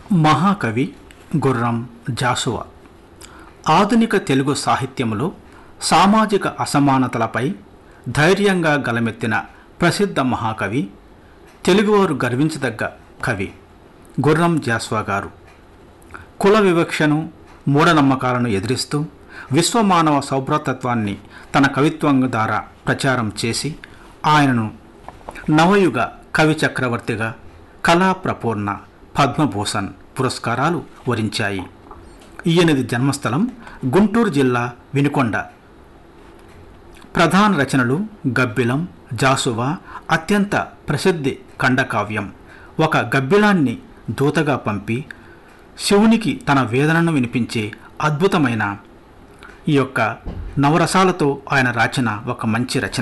మహాకవి గుర్రం జాషువా ఆధునిక తెలుగు సాహిత్యములో సామాజిక అసమానతలపై ధైర్యంగా గలమెత్తిన ప్రసిద్ధ మహాకవి తెలుగువారు గర్వించదగ్గ కవి గుర్రం జాస్వా గారు కుల వివక్షను మూఢనమ్మకాలను ఎదిరిస్తూ విశ్వమానవ సౌభ్రతత్వాన్ని తన కవిత్వం ద్వారా ప్రచారం చేసి ఆయనను నవయుగ కవి చక్రవర్తిగా కళా ప్రపూర్ణ పద్మభూషణ్ పురస్కారాలు వరించాయి ఈయనది జన్మస్థలం గుంటూరు జిల్లా వినుకొండ ప్రధాన రచనలు గబ్బిలం జాసువా అత్యంత ప్రసిద్ధి ఖండకావ్యం ఒక గబ్బిలాన్ని దూతగా పంపి శివునికి తన వేదనను వినిపించే అద్భుతమైన ఈ యొక్క నవరసాలతో ఆయన రాసిన ఒక మంచి రచన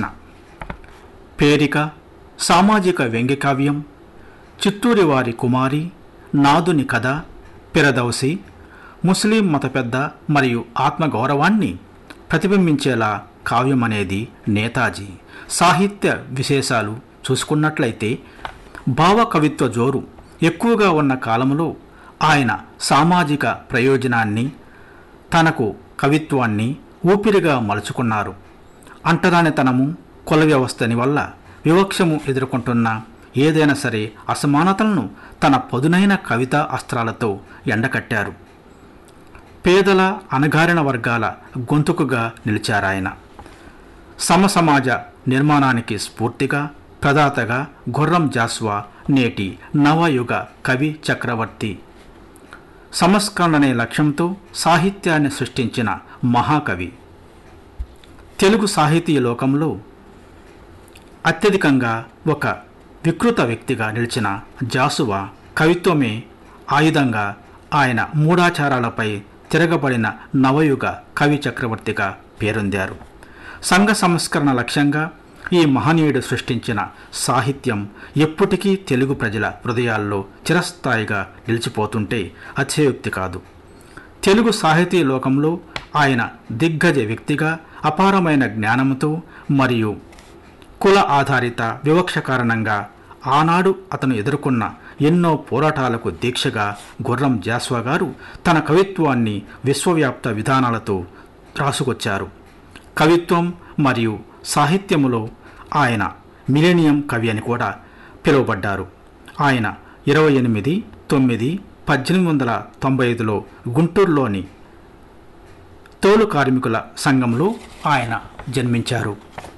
పేరిక సామాజిక వ్యంగ్యకావ్యం చిత్తూరి వారి కుమారి నాదుని కథ పిరదౌసి ముస్లిం మత పెద్ద మరియు ఆత్మగౌరవాన్ని ప్రతిబింబించేలా కావ్యం అనేది నేతాజీ సాహిత్య విశేషాలు చూసుకున్నట్లయితే భావ కవిత్వ జోరు ఎక్కువగా ఉన్న కాలంలో ఆయన సామాజిక ప్రయోజనాన్ని తనకు కవిత్వాన్ని ఊపిరిగా మలుచుకున్నారు అంటరానితనము కుల వ్యవస్థని వల్ల వివక్షము ఎదుర్కొంటున్న ఏదైనా సరే అసమానతలను తన పదునైన కవితా అస్త్రాలతో ఎండకట్టారు పేదల అణగారిన వర్గాల గొంతుకుగా నిలిచారాయన సమసమాజ నిర్మాణానికి స్ఫూర్తిగా ప్రదాతగా గుర్రం జాస్వా నేటి నవయుగ కవి చక్రవర్తి సంస్కరణనే లక్ష్యంతో సాహిత్యాన్ని సృష్టించిన మహాకవి తెలుగు సాహితీ లోకంలో అత్యధికంగా ఒక వికృత వ్యక్తిగా నిలిచిన జాసువా కవిత్వమే ఆయుధంగా ఆయన మూఢాచారాలపై తిరగబడిన నవయుగ కవి చక్రవర్తిగా పేరొందారు సంఘ సంస్కరణ లక్ష్యంగా ఈ మహనీయుడు సృష్టించిన సాహిత్యం ఎప్పటికీ తెలుగు ప్రజల హృదయాల్లో చిరస్థాయిగా నిలిచిపోతుంటే అతిశయోక్తి కాదు తెలుగు సాహితీ లోకంలో ఆయన దిగ్గజ వ్యక్తిగా అపారమైన జ్ఞానంతో మరియు కుల ఆధారిత వివక్ష కారణంగా ఆనాడు అతను ఎదుర్కొన్న ఎన్నో పోరాటాలకు దీక్షగా గుర్రం జాస్వా గారు తన కవిత్వాన్ని విశ్వవ్యాప్త విధానాలతో రాసుకొచ్చారు కవిత్వం మరియు సాహిత్యములో ఆయన మిలేనియం కవి అని కూడా పిలువబడ్డారు ఆయన ఇరవై ఎనిమిది తొమ్మిది పద్దెనిమిది వందల తొంభై ఐదులో గుంటూరులోని తోలు కార్మికుల సంఘంలో ఆయన జన్మించారు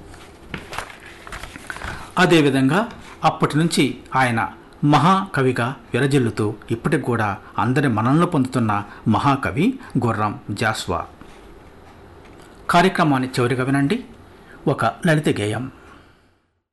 అదేవిధంగా అప్పటి నుంచి ఆయన మహాకవిగా విరజిల్లుతూ ఇప్పటికి కూడా అందరి మనలను పొందుతున్న మహాకవి గుర్రం జాస్వా కార్యక్రమాన్ని చివరిగా వినండి ఒక లలిత గేయం